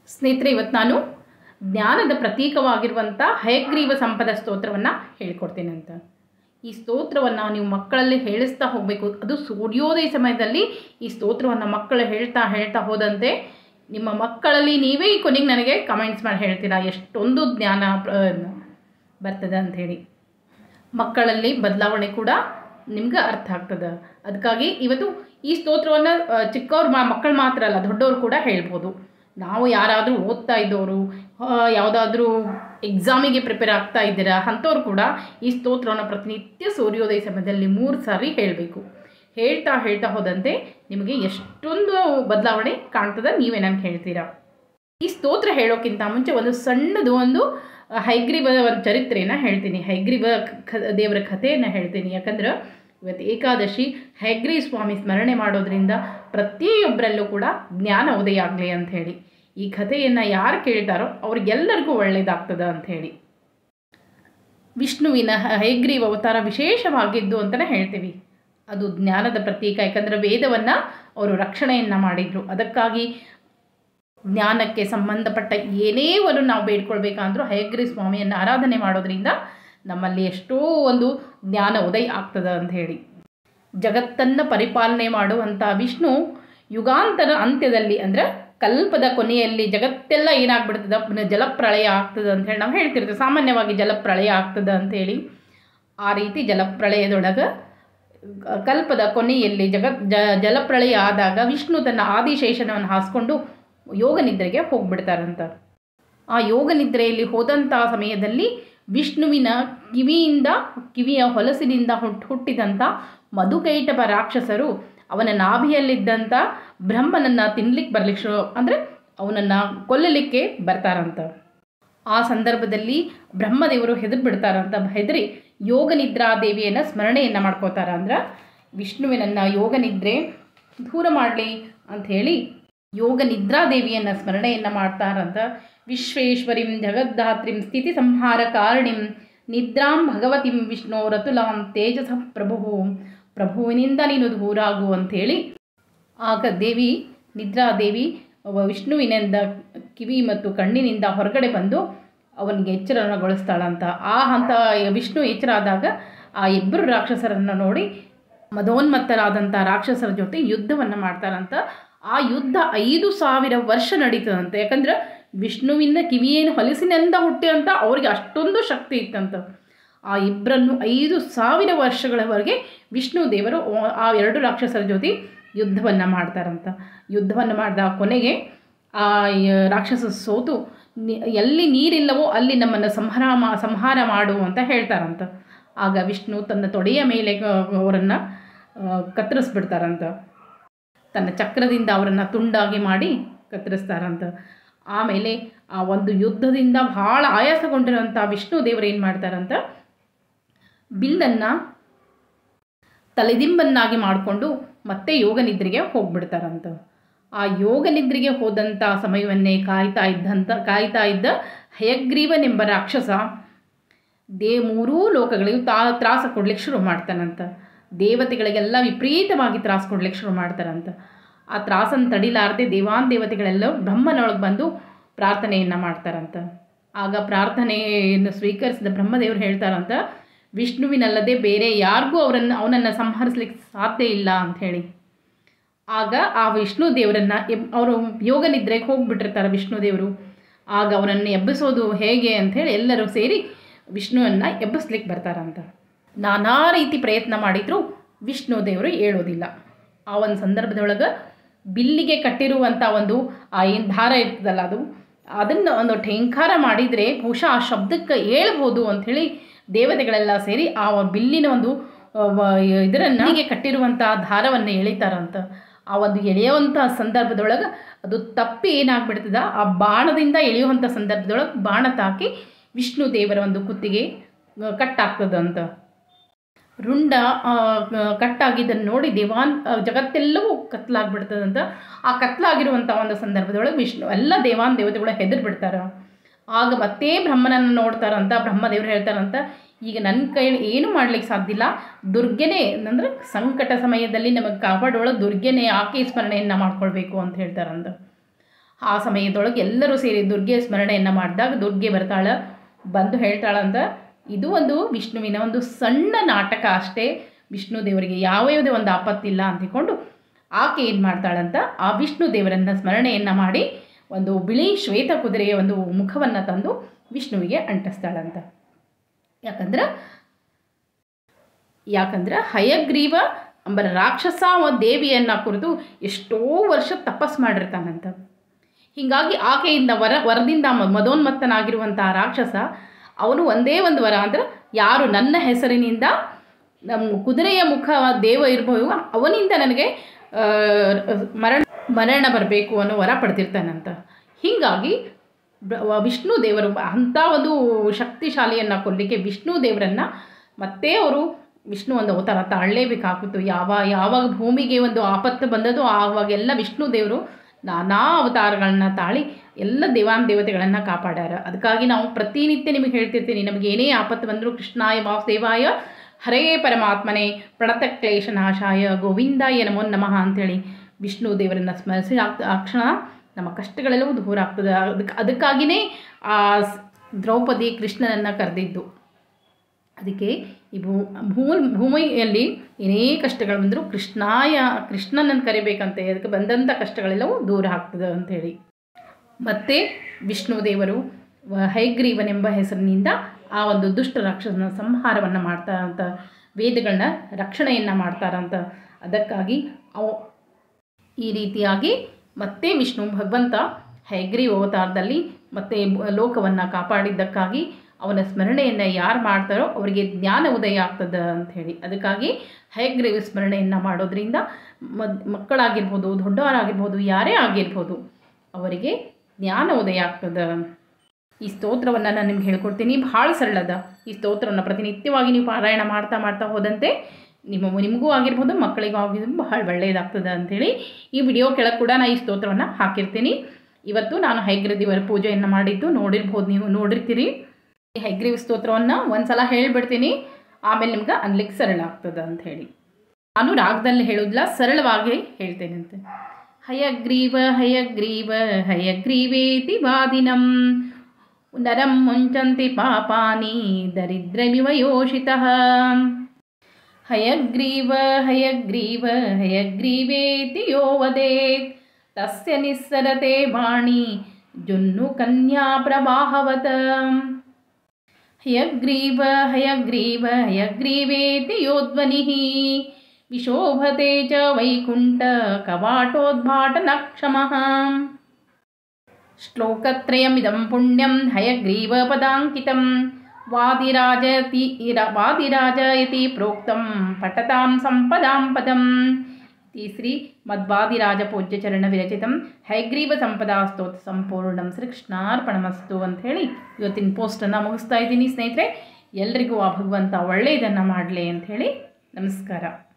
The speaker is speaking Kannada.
ಸ್ನೇಹಿತರೆ ಇವತ್ತು ನಾನು ಜ್ಞಾನದ ಪ್ರತೀಕವಾಗಿರುವಂಥ ಹಯಗ್ರೀವ ಸಂಪದ ಸ್ತೋತ್ರವನ್ನು ಹೇಳ್ಕೊಡ್ತೇನೆ ಅಂತ ಈ ಸ್ತೋತ್ರವನ್ನು ನೀವು ಮಕ್ಕಳಲ್ಲಿ ಹೇಳಿಸ್ತಾ ಹೋಗಬೇಕು ಅದು ಸೂರ್ಯೋದಯ ಸಮಯದಲ್ಲಿ ಈ ಸ್ತೋತ್ರವನ್ನು ಮಕ್ಕಳು ಹೇಳ್ತಾ ಹೇಳ್ತಾ ಹೋದಂತೆ ನಿಮ್ಮ ಮಕ್ಕಳಲ್ಲಿ ನೀವೇ ಈ ಕೊನೆಗೆ ನನಗೆ ಕಮೆಂಟ್ಸ್ ಮಾಡಿ ಹೇಳ್ತೀರಾ ಎಷ್ಟೊಂದು ಜ್ಞಾನ ಪ್ರ- ಬರ್ತದೆ ಅಂಥೇಳಿ ಮಕ್ಕಳಲ್ಲಿ ಬದಲಾವಣೆ ಕೂಡ ನಿಮ್ಗೆ ಅರ್ಥ ಆಗ್ತದೆ ಅದಕ್ಕಾಗಿ ಇವತ್ತು ಈ ಸ್ತೋತ್ರವನ್ನು ಚಿಕ್ಕವ್ರು ಮಾ ಮಕ್ಕಳು ಮಾತ್ರ ಅಲ್ಲ ದೊಡ್ಡವರು ಕೂಡ ಹೇಳ್ಬೋದು ನಾವು ಯಾರಾದರೂ ಓದ್ತಾ ಇದ್ದವರು ಯಾವುದಾದ್ರೂ ಎಕ್ಸಾಮಿಗೆ ಪ್ರಿಪೇರ್ ಆಗ್ತಾ ಇದ್ದೀರಾ ಅಂಥವ್ರು ಕೂಡ ಈ ಸ್ತೋತ್ರವನ್ನು ಪ್ರತಿನಿತ್ಯ ಸೂರ್ಯೋದಯ ಸಮಯದಲ್ಲಿ ಮೂರು ಸಾರಿ ಹೇಳಬೇಕು ಹೇಳ್ತಾ ಹೇಳ್ತಾ ಹೋದಂತೆ ನಿಮಗೆ ಎಷ್ಟೊಂದು ಬದಲಾವಣೆ ಕಾಣ್ತದೆ ನೀವೇ ನನಗೆ ಹೇಳ್ತೀರಾ ಈ ಸ್ತೋತ್ರ ಹೇಳೋಕ್ಕಿಂತ ಮುಂಚೆ ಒಂದು ಸಣ್ಣದು ಒಂದು ಹೈಗ್ರೀವದ ಒಂದು ಚರಿತ್ರೆನ ಹೇಳ್ತೀನಿ ಹೈಗ್ರೀವ ಕ ದೇವರ ಕಥೆಯನ್ನು ಹೇಳ್ತೀನಿ ಯಾಕಂದ್ರೆ ಇವತ್ತು ಏಕಾದಶಿ ಹೈಗ್ರೀವ ಸ್ವಾಮಿ ಸ್ಮರಣೆ ಮಾಡೋದ್ರಿಂದ ಪ್ರತಿಯೊಬ್ಬರಲ್ಲೂ ಕೂಡ ಜ್ಞಾನ ಉದಯ ಆಗಲಿ ಅಂಥೇಳಿ ಈ ಕಥೆಯನ್ನು ಯಾರು ಕೇಳ್ತಾರೋ ಅವ್ರಿಗೆಲ್ಲರಿಗೂ ಒಳ್ಳೆಯದಾಗ್ತದೆ ಅಂಥೇಳಿ ವಿಷ್ಣುವಿನ ಹೈಗ್ರೀವ ಅವತಾರ ವಿಶೇಷವಾಗಿದ್ದು ಅಂತಲೇ ಹೇಳ್ತೀವಿ ಅದು ಜ್ಞಾನದ ಪ್ರತೀಕ ಯಾಕಂದರೆ ವೇದವನ್ನು ಅವರು ರಕ್ಷಣೆಯನ್ನು ಮಾಡಿದರು ಅದಕ್ಕಾಗಿ ಜ್ಞಾನಕ್ಕೆ ಸಂಬಂಧಪಟ್ಟ ಏನೇ ಒಂದು ನಾವು ಬೇಡ್ಕೊಳ್ಬೇಕಂದ್ರೂ ಹಯಗ್ರಿ ಸ್ವಾಮಿಯನ್ನು ಆರಾಧನೆ ಮಾಡೋದ್ರಿಂದ ನಮ್ಮಲ್ಲಿ ಎಷ್ಟೋ ಒಂದು ಜ್ಞಾನ ಉದಯ ಆಗ್ತದೆ ಅಂತ ಹೇಳಿ ಜಗತ್ತನ್ನು ಪರಿಪಾಲನೆ ಮಾಡುವಂಥ ವಿಷ್ಣು ಯುಗಾಂತರ ಅಂತ್ಯದಲ್ಲಿ ಅಂದರೆ ಕಲ್ಪದ ಕೊನೆಯಲ್ಲಿ ಜಗತ್ತೆಲ್ಲ ಏನಾಗ್ಬಿಡ್ತದೆ ಜಲಪ್ರಳಯ ಆಗ್ತದೆ ಅಂತ ಹೇಳಿ ನಾವು ಹೇಳ್ತಿರ್ತೀವಿ ಸಾಮಾನ್ಯವಾಗಿ ಜಲಪ್ರಳಯ ಆಗ್ತದೆ ಅಂಥೇಳಿ ಆ ರೀತಿ ಜಲಪ್ರಳಯದೊಳಗೆ ಕಲ್ಪದ ಕೊನೆಯಲ್ಲಿ ಜಗತ್ ಜ ಜಲಪ್ರಳಯ ಆದಾಗ ವಿಷ್ಣು ತನ್ನ ಆದಿಶೇಷನವನ್ನು ಹಾಸ್ಕೊಂಡು ಯೋಗ ನಿದ್ರೆಗೆ ಹೋಗ್ಬಿಡ್ತಾರಂತ ಆ ಯೋಗ ನಿದ್ರೆಯಲ್ಲಿ ಹೋದಂಥ ಸಮಯದಲ್ಲಿ ವಿಷ್ಣುವಿನ ಕಿವಿಯಿಂದ ಕಿವಿಯ ಹೊಲಸಿನಿಂದ ಹುಟ್ಟು ಹುಟ್ಟಿದಂಥ ಮಧುಕೈಟಪ ರಾಕ್ಷಸರು ಅವನ ನಾಭಿಯಲ್ಲಿದ್ದಂಥ ಬ್ರಹ್ಮನನ್ನು ತಿನ್ಲಿಕ್ಕೆ ಬರ್ಲಿಕ್ಕೆ ಶುರು ಅಂದರೆ ಅವನನ್ನು ಕೊಲ್ಲಲಿಕ್ಕೆ ಬರ್ತಾರಂತ ಆ ಸಂದರ್ಭದಲ್ಲಿ ಬ್ರಹ್ಮದೇವರು ಹೆದರ್ ಬಿಡ್ತಾರಂತ ಹೆದರಿ ಯೋಗ ನಿದ್ರಾ ದೇವಿಯನ್ನು ಸ್ಮರಣೆಯನ್ನು ಮಾಡ್ಕೋತಾರ ಅಂದ್ರೆ ವಿಷ್ಣುವಿನನ್ನು ಯೋಗ ನಿದ್ರೆ ದೂರ ಮಾಡಲಿ ಅಂಥೇಳಿ ಯೋಗ ನಿದ್ರಾ ದೇವಿಯನ್ನು ಸ್ಮರಣೆಯನ್ನು ಮಾಡ್ತಾರಂತ ವಿಶ್ವೇಶ್ವರಿಂ ಜಗದ್ದಾತ್ರಿಂ ಸ್ಥಿತಿ ಸಂಹಾರ ಕಾರಣಿಂ ನಿದ್ರಾಂ ಭಗವತಿಂ ವಿಷ್ಣು ರತುಲಾಂ ತೇಜಸ ಪ್ರಭು ಪ್ರಭುವಿನಿಂದ ನೀನು ದೂರಾಗು ಅಂಥೇಳಿ ಆಗ ದೇವಿ ನಿದ್ರಾದೇವಿ ವಿಷ್ಣುವಿನಿಂದ ಕಿವಿ ಮತ್ತು ಕಣ್ಣಿನಿಂದ ಹೊರಗಡೆ ಬಂದು ಅವನಿಗೆ ಎಚ್ಚರಗೊಳಿಸ್ತಾಳಂತ ಆ ಹಂತ ವಿಷ್ಣು ಎಚ್ಚರ ಆದಾಗ ಆ ಇಬ್ಬರು ರಾಕ್ಷಸರನ್ನು ನೋಡಿ ಮದೋನ್ಮತ್ತರಾದಂಥ ರಾಕ್ಷಸರ ಜೊತೆ ಯುದ್ಧವನ್ನು ಮಾಡ್ತಾರಂತ ಆ ಯುದ್ಧ ಐದು ಸಾವಿರ ವರ್ಷ ನಡೀತದಂತೆ ಯಾಕಂದ್ರೆ ವಿಷ್ಣುವಿನ ಕಿವಿಯೇನು ಹೊಲಸಿನಿಂದ ಹುಟ್ಟಿ ಅಂತ ಅವ್ರಿಗೆ ಅಷ್ಟೊಂದು ಶಕ್ತಿ ಇತ್ತಂತ ಆ ಇಬ್ಬರನ್ನು ಐದು ಸಾವಿರ ವರ್ಷಗಳವರೆಗೆ ವಿಷ್ಣು ದೇವರು ಆ ಎರಡು ರಾಕ್ಷಸರ ಜೊತೆ ಯುದ್ಧವನ್ನು ಮಾಡ್ತಾರಂತ ಯುದ್ಧವನ್ನು ಮಾಡಿದ ಕೊನೆಗೆ ಆ ರಾಕ್ಷಸ ಸೋತು ಎಲ್ಲಿ ನೀರಿಲ್ಲವೋ ಅಲ್ಲಿ ನಮ್ಮನ್ನು ಸಂಹಾರ ಮಾ ಸಂಹಾರ ಮಾಡು ಅಂತ ಹೇಳ್ತಾರಂತ ಆಗ ವಿಷ್ಣು ತನ್ನ ತೊಡೆಯ ಮೇಲೆ ಅವರನ್ನು ಕತ್ತರಿಸ್ಬಿಡ್ತಾರಂತ ತನ್ನ ಚಕ್ರದಿಂದ ಅವರನ್ನು ತುಂಡಾಗಿ ಮಾಡಿ ಕತ್ತರಿಸ್ತಾರಂತ ಆಮೇಲೆ ಆ ಒಂದು ಯುದ್ಧದಿಂದ ಭಾಳ ಆಯಾಸಗೊಂಡಿರೋಂಥ ವಿಷ್ಣು ದೇವರು ಏನು ಮಾಡ್ತಾರಂತ ಬಿಲ್ಲನ್ನು ತಲೆದಿಂಬನ್ನಾಗಿ ಮಾಡಿಕೊಂಡು ಮತ್ತೆ ಯೋಗ ನಿದ್ರೆಗೆ ಹೋಗ್ಬಿಡ್ತಾರಂತ ಆ ಯೋಗ ನಿದ್ರೆಗೆ ಹೋದಂಥ ಸಮಯವನ್ನೇ ಕಾಯ್ತಾ ಇದ್ದಂಥ ಕಾಯ್ತಾ ಇದ್ದ ಹಯಗ್ರೀವನೆಂಬ ರಾಕ್ಷಸ ದೇ ಮೂರೂ ಲೋಕಗಳಿಗೂ ತಾ ತ್ರಾಸ ಕೊಡ್ಲಿಕ್ಕೆ ಶುರು ಮಾಡ್ತಾನಂತ ದೇವತೆಗಳಿಗೆಲ್ಲ ವಿಪರೀತವಾಗಿ ತ್ರಾಸ ಕೊಡ್ಲಿಕ್ಕೆ ಶುರು ಮಾಡ್ತಾರಂತ ಆ ತ್ರಾಸನ್ನು ತಡಿಲಾರದೆ ದೇವಾನ್ ದೇವತೆಗಳೆಲ್ಲ ಬ್ರಹ್ಮನೊಳಗೆ ಬಂದು ಪ್ರಾರ್ಥನೆಯನ್ನು ಮಾಡ್ತಾರಂತ ಆಗ ಪ್ರಾರ್ಥನೆಯನ್ನು ಸ್ವೀಕರಿಸಿದ ಬ್ರಹ್ಮದೇವರು ಹೇಳ್ತಾರಂತ ವಿಷ್ಣುವಿನಲ್ಲದೆ ಬೇರೆ ಯಾರಿಗೂ ಅವರನ್ನು ಅವನನ್ನು ಸಂಹರಿಸ್ಲಿಕ್ಕೆ ಸಾಧ್ಯ ಇಲ್ಲ ಅಂಥೇಳಿ ಆಗ ಆ ವಿಷ್ಣು ದೇವರನ್ನು ಎಬ್ ಅವರು ಯೋಗ ನಿದ್ರೆಗೆ ಹೋಗಿಬಿಟ್ಟಿರ್ತಾರೆ ವಿಷ್ಣು ದೇವರು ಆಗ ಅವನನ್ನು ಎಬ್ಬಿಸೋದು ಹೇಗೆ ಅಂಥೇಳಿ ಎಲ್ಲರೂ ಸೇರಿ ವಿಷ್ಣುವನ್ನು ಎಬ್ಬಿಸ್ಲಿಕ್ಕೆ ಬರ್ತಾರಂತ ನಾನಾ ರೀತಿ ಪ್ರಯತ್ನ ಮಾಡಿದರೂ ವಿಷ್ಣು ದೇವರು ಹೇಳೋದಿಲ್ಲ ಆ ಒಂದು ಸಂದರ್ಭದೊಳಗೆ ಬಿಲ್ಲಿಗೆ ಕಟ್ಟಿರುವಂಥ ಒಂದು ಆ ಏನು ದಾರ ಇರ್ತದಲ್ಲ ಅದು ಅದನ್ನು ಒಂದು ಠೇಂಕಾರ ಮಾಡಿದರೆ ಬಹುಶಃ ಆ ಶಬ್ದಕ್ಕೆ ಹೇಳ್ಬೋದು ಅಂಥೇಳಿ ದೇವತೆಗಳೆಲ್ಲ ಸೇರಿ ಆ ಬಿಲ್ಲಿನ ಒಂದು ಇದರನ್ನು ಹೀಗೆ ಕಟ್ಟಿರುವಂಥ ದಾರವನ್ನು ಎಳಿತಾರಂತ ಆ ಒಂದು ಎಳೆಯುವಂಥ ಸಂದರ್ಭದೊಳಗೆ ಅದು ತಪ್ಪಿ ಏನಾಗ್ಬಿಡ್ತದ ಆ ಬಾಣದಿಂದ ಎಳೆಯುವಂಥ ಸಂದರ್ಭದೊಳಗೆ ಬಾಣ ತಾಕಿ ವಿಷ್ಣು ದೇವರ ಒಂದು ಕುತ್ತಿಗೆ ಕಟ್ಟಾಗ್ತದಂತ ರುಂಡ ಕಟ್ಟಾಗಿದ್ದನ್ನು ನೋಡಿ ದೇವಾನ್ ಜಗತ್ತೆಲ್ಲವೂ ಕತ್ಲಾಗ್ಬಿಡ್ತದಂತ ಆ ಕತ್ಲಾಗಿರುವಂಥ ಒಂದು ಸಂದರ್ಭದೊಳಗೆ ವಿಷ್ಣು ಎಲ್ಲ ದೇವಾನ್ ದೇವತೆಗಳು ಹೆದರ್ ಬಿಡ್ತಾರೆ ಆಗ ಮತ್ತೆ ಬ್ರಹ್ಮನನ್ನು ನೋಡ್ತಾರಂತ ಬ್ರಹ್ಮದೇವರು ಹೇಳ್ತಾರಂತ ಈಗ ನನ್ನ ಕೈಲಿ ಏನು ಮಾಡ್ಲಿಕ್ಕೆ ಸಾಧ್ಯ ಇಲ್ಲ ದುರ್ಗೆನೇ ಅಂದರೆ ಸಂಕಟ ಸಮಯದಲ್ಲಿ ನಮಗೆ ಕಾಪಾಡೋಳ ದುರ್ಗೆನೇ ಆಕೆ ಸ್ಮರಣೆಯನ್ನು ಮಾಡ್ಕೊಳ್ಬೇಕು ಅಂತ ಹೇಳ್ತಾರಂತ ಆ ಸಮಯದೊಳಗೆ ಎಲ್ಲರೂ ಸೇರಿ ದುರ್ಗೆ ಸ್ಮರಣೆಯನ್ನು ಮಾಡಿದಾಗ ದುರ್ಗೆ ಬರ್ತಾಳ ಬಂದು ಹೇಳ್ತಾಳಂತ ಇದು ಒಂದು ವಿಷ್ಣುವಿನ ಒಂದು ಸಣ್ಣ ನಾಟಕ ಅಷ್ಟೇ ವಿಷ್ಣು ದೇವರಿಗೆ ಯಾವ ಯಾವುದೇ ಒಂದು ಆಪತ್ತಿಲ್ಲ ಅಂತಿಕೊಂಡು ಆಕೆ ಏನು ಮಾಡ್ತಾಳಂತ ಆ ವಿಷ್ಣು ದೇವರನ್ನು ಸ್ಮರಣೆಯನ್ನು ಮಾಡಿ ಒಂದು ಬಿಳಿ ಶ್ವೇತ ಕುದುರೆಯ ಒಂದು ಮುಖವನ್ನು ತಂದು ವಿಷ್ಣುವಿಗೆ ಅಂಟಿಸ್ತಾಳಂತ ಯಾಕಂದ್ರೆ ಯಾಕಂದ್ರೆ ಹಯಗ್ರೀವ ಎಂಬ ರಾಕ್ಷಸ ಅವ ದೇವಿಯನ್ನು ಕುರಿತು ಎಷ್ಟೋ ವರ್ಷ ತಪಸ್ ಮಾಡಿರ್ತಾನಂತ ಹೀಗಾಗಿ ಆಕೆಯಿಂದ ವರ ವರದಿಂದ ಮ- ಮದೋನ್ಮತ್ತನಾಗಿರುವಂಥ ರಾಕ್ಷಸ ಅವನು ಒಂದೇ ಒಂದು ವರ ಅಂದ್ರೆ ಯಾರು ನನ್ನ ಹೆಸರಿನಿಂದ ನಮ್ಮ ಕುದುರೆಯ ಮುಖ ದೇವ ಇರ್ಬೋದು ಅವನಿಂದ ನನಗೆ ಆ, ಮರಣ ಮರಣ ಬರಬೇಕು ಅನ್ನೋ ವರ ಪಡೆದಿರ್ತಾನಂತ ಹೀಗಾಗಿ ಬ- ವಿಷ್ಣು ದೇವರು ಅಂಥ ಒಂದು ಶಕ್ತಿಶಾಲಿಯನ್ನು ಕೊಲ್ಲಲಿಕ್ಕೆ ವಿಷ್ಣು ದೇವರನ್ನು ಮತ್ತೆ ಅವರು ವಿಷ್ಣು ಒಂದು ಅವತಾರ ತಾಳಲೇಬೇಕಾಗಿತ್ತು ಯಾವ ಯಾವಾಗ ಭೂಮಿಗೆ ಒಂದು ಆಪತ್ತು ಬಂದದೋ ಆವಾಗೆಲ್ಲ ವಿಷ್ಣು ದೇವರು ನಾನಾ ಅವತಾರಗಳನ್ನ ತಾಳಿ ಎಲ್ಲ ದೇವಾನ್ ದೇವತೆಗಳನ್ನು ಕಾಪಾಡ್ಯಾರ ಅದಕ್ಕಾಗಿ ನಾವು ಪ್ರತಿನಿತ್ಯ ನಿಮಗೆ ಹೇಳ್ತಿರ್ತೀನಿ ನಮಗೆ ಏನೇ ಆಪತ್ತು ಬಂದರೂ ಕೃಷ್ಣಾಯ ವಾಸುದೇವಾಯ ಹರೇ ಪರಮಾತ್ಮನೇ ಪ್ರಣತ ಕ್ಲೇಶ ನಾಶಾಯ ಗೋವಿಂದಾಯ ನಮೋ ನಮಃ ಅಂಥೇಳಿ ವಿಷ್ಣು ದೇವರನ್ನು ಸ್ಮರಿಸಿ ಆಗ್ತ ಆ ಕ್ಷಣ ನಮ್ಮ ಕಷ್ಟಗಳೆಲ್ಲವೂ ದೂರ ಆಗ್ತದೆ ಅದಕ್ಕೆ ಅದಕ್ಕಾಗಿಯೇ ಆ ಸ್- ದ್ರೌಪದಿ ಕೃಷ್ಣನನ್ನು ಕರೆದಿದ್ದು ಅದಕ್ಕೆ ಈ ಭೂ ಭೂ ಭೂಮಿಯಲ್ಲಿ ಏನೇ ಕಷ್ಟಗಳು ಬಂದರೂ ಕೃಷ್ಣಾಯ ಕೃಷ್ಣನನ್ನು ಕರಿಬೇಕಂತೆ ಅದಕ್ಕೆ ಬಂದಂಥ ಕಷ್ಟಗಳೆಲ್ಲವೂ ದೂರ ಆಗ್ತದೆ ಅಂಥೇಳಿ ಮತ್ತು ವಿಷ್ಣು ದೇವರು ವ- ಹಯಗ್ರೀವನೆಂಬ ಹೆಸರಿನಿಂದ ಆ ಒಂದು ದುಷ್ಟ ರಾಕ್ಷಸನ ಸಂಹಾರವನ್ನು ಮಾಡ್ತಾರಂತ ವೇದಗಳನ್ನ ರಕ್ಷಣೆಯನ್ನು ಮಾಡ್ತಾರಂತ ಅದಕ್ಕಾಗಿ ಅವು ಈ ರೀತಿಯಾಗಿ ಮತ್ತೆ ವಿಷ್ಣು ಭಗವಂತ ಹೈಗ್ರೀವ್ ಅವತಾರದಲ್ಲಿ ಮತ್ತೆ ಲೋಕವನ್ನು ಕಾಪಾಡಿದ್ದಕ್ಕಾಗಿ ಅವನ ಸ್ಮರಣೆಯನ್ನು ಯಾರು ಮಾಡ್ತಾರೋ ಅವರಿಗೆ ಜ್ಞಾನ ಉದಯ ಆಗ್ತದೆ ಅಂಥೇಳಿ ಅದಕ್ಕಾಗಿ ಹೈಗ್ರೀವ್ ಸ್ಮರಣೆಯನ್ನು ಮಾಡೋದ್ರಿಂದ ಮದ್ ಮಕ್ಕಳಾಗಿರ್ಬೋದು ದೊಡ್ಡವರಾಗಿರ್ಬೋದು ಯಾರೇ ಆಗಿರ್ಬೋದು ಅವರಿಗೆ ಜ್ಞಾನ ಉದಯ ಆಗ್ತದೆ ಈ ಸ್ತೋತ್ರವನ್ನು ನಾನು ನಿಮ್ಗೆ ಹೇಳ್ಕೊಡ್ತೀನಿ ಭಾಳ ಸರಳದ ಈ ಸ್ತೋತ್ರವನ್ನು ಪ್ರತಿನಿತ್ಯವಾಗಿ ನೀವು ಪಾರಾಯಣ ಮಾಡ್ತಾ ಮಾಡ್ತಾ ಹೋದಂತೆ ನಿಮ್ಮ ನಿಮಗೂ ಆಗಿರ್ಬೋದು ಮಕ್ಕಳಿಗೂ ಆಗಿರ್ಬೋದು ಬಹಳ ಒಳ್ಳೆಯದಾಗ್ತದೆ ಅಂಥೇಳಿ ಈ ವಿಡಿಯೋ ಕೆಳಗೆ ಕೂಡ ನಾನು ಈ ಸ್ತೋತ್ರವನ್ನು ಹಾಕಿರ್ತೀನಿ ಇವತ್ತು ನಾನು ಹೈಗ್ರೀವ ದೇವರ ಪೂಜೆಯನ್ನು ಮಾಡಿದ್ದು ನೋಡಿರ್ಬೋದು ನೀವು ನೋಡಿರ್ತೀರಿ ಈ ಹೈಗ್ರೀವ ಸ್ತೋತ್ರವನ್ನು ಒಂದು ಸಲ ಹೇಳಿಬಿಡ್ತೀನಿ ಆಮೇಲೆ ನಿಮ್ಗೆ ಅನ್ಲಿಕ್ಕೆ ಸರಳ ಆಗ್ತದೆ ಅಂತ ಹೇಳಿ ನಾನು ರಾಗದಲ್ಲಿ ಹೇಳೋದಿಲ್ಲ ಸರಳವಾಗಿ ಹೇಳ್ತೇನಂತೆ ಹಯಗ್ರೀವ ಹಯಗ್ರೀವ ಹಯಗ್ರೀವೇತಿ ವಾದಿನಂ ನರಂ ಮುಂಚಂತಿ ಪಾಪಾನಿ ದರಿದ್ರಮಿವ ಯೋಷಿತಃ ಹಯಗ್ರೀವ ಹಯಗ್ರೀವ ಹಯಗ್ರೀವೇತಿ ಯೋ ವದೇತ್ ತಸ್ಯ ನಿಸ್ಸರತೆ ವಾಣಿ ಜುನ್ನು ಕನ್ಯಾ ಪ್ರವಾಹವತ ಹಯಗ್ರೀವ ಹಯಗ್ರೀವ ಹಯಗ್ರೀವೇತಿ ಯೋಧ್ವನಿಃ ವಿಶೋಭತೆ ಚ ವೈಕುಂಠ ಕವಾಟೋದ್ಭಾಟನಕ್ಷಮಃ ಶ್ಲೋಕತ್ರಯಮಿದಂ ಪುಣ್ಯಂ ಹಯಗ್ರೀವಪದಾಂಕಿತಂ ವಾದಿರಾಜತಿ ಇರ- ವಾದಿರಾಜ ಇತಿ ಪ್ರೋಕ್ತಂ ಪಠತಾಂ ಸಂಪದಾಂ ಪದಂ ಶ್ರೀ ಮಧ್ವಾದಿರಾಜ ಪೂಜ್ಯ ಚರಣ ವಿರಚಿತಂ ಹೈಗ್ರೀವ ಸಂಪದಾ ಸ್ತೋತ್ರ ಸಂಪೂರ್ಣಂ ಶ್ರೀ ಕೃಷ್ಣಾರ್ಪಣಮಸ್ತು ಅಂತ ಹೇಳಿ ಇವತ್ತಿನ ಪೋಸ್ಟನ್ನು ಮುಗಿಸ್ತಾ ಇದ್ದೀನಿ ಸ್ನೇಹಿತರೆ ಎಲ್ರಿಗೂ ಆ ಭಗವಂತ ಒಳ್ಳೆಯದನ್ನು ಮಾಡಲಿ ಅಂಥೇಳಿ ನಮಸ್ಕಾರ